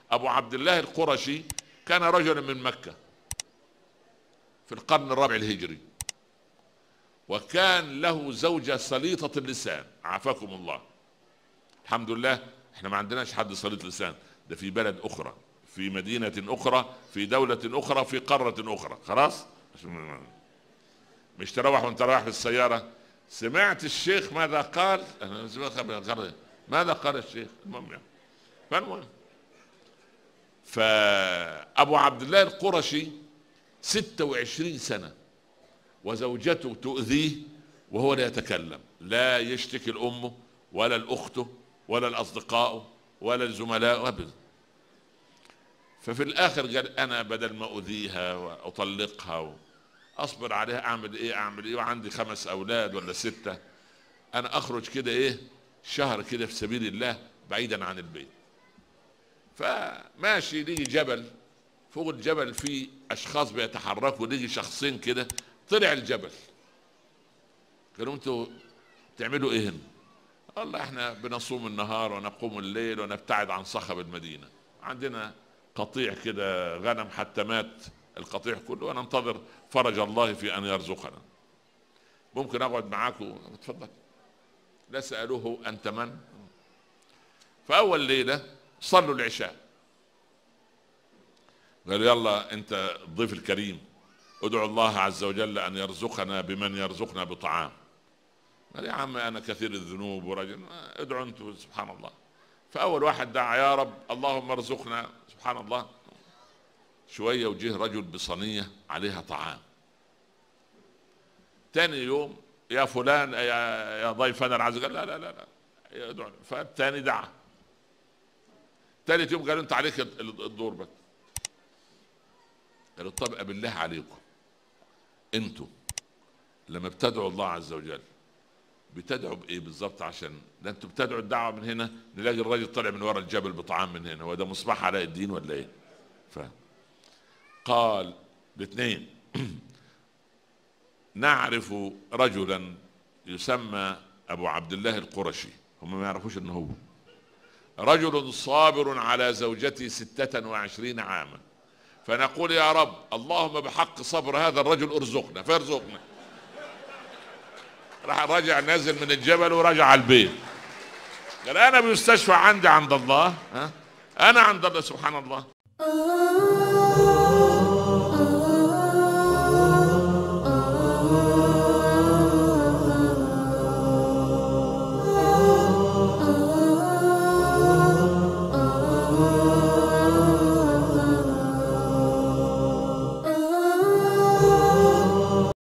ابو عبد الله القرشي كان رجلا من مكه في القرن الرابع الهجري وكان له زوجة سليطة اللسان عافاكم الله الحمد لله احنا ما عندناش حد سليط لسان ده في بلد اخرى في مدينة اخرى في دولة اخرى في قارة اخرى خلاص مش تروح وانت رايح في السيارة سمعت الشيخ ماذا قال أنا سمعت ماذا قال الشيخ المهم يعني فالمهم فأبو عبد الله القرشي 26 سنة وزوجته تؤذيه وهو لا يتكلم لا يشتكي لأمه ولا لأخته ولا لأصدقائه ولا الزملاء أبدا ففي الآخر قال أنا بدل ما أؤذيها وأطلقها أصبر عليها أعمل إيه أعمل إيه وعندي خمس أولاد ولا ستة أنا أخرج كده إيه شهر كده في سبيل الله بعيدا عن البيت فماشي ليه جبل فوق الجبل في اشخاص بيتحركوا ليه شخصين كده طلع الجبل قالوا انتوا تعملوا ايه هنا والله احنا بنصوم النهار ونقوم الليل ونبتعد عن صخب المدينة عندنا قطيع كده غنم حتى مات القطيع كله وننتظر فرج الله في ان يرزقنا ممكن اقعد معاكم اتفضل لا سألوه انت من فاول ليلة صلوا العشاء قال يلا انت الضيف الكريم ادعو الله عز وجل ان يرزقنا بمن يرزقنا بطعام قال يا عم انا كثير الذنوب ورجل ادعوا انتم سبحان الله فاول واحد دعا يا رب اللهم ارزقنا سبحان الله شويه وجه رجل بصينيه عليها طعام ثاني يوم يا فلان يا, يا ضيفنا العزيز قال لا لا لا لا يدعو فالثاني دعا ثالث يوم قالوا انت عليك الدور بس قالوا طب بالله عليكم انتوا لما بتدعوا الله عز وجل بتدعوا بايه بالظبط عشان ده انتوا بتدعوا الدعوه من هنا نلاقي الراجل طالع من ورا الجبل بطعام من هنا هو ده مصباح علاء الدين ولا ايه؟ ف قال الاثنين نعرف رجلا يسمى ابو عبد الله القرشي هم ما يعرفوش انه هو رجل صابر على زوجته ستة وعشرين عاما فنقول يا رب اللهم بحق صبر هذا الرجل ارزقنا فارزقنا راح رجع نازل من الجبل ورجع البيت قال انا بمستشفى عندي عند الله ها انا عند الله سبحان الله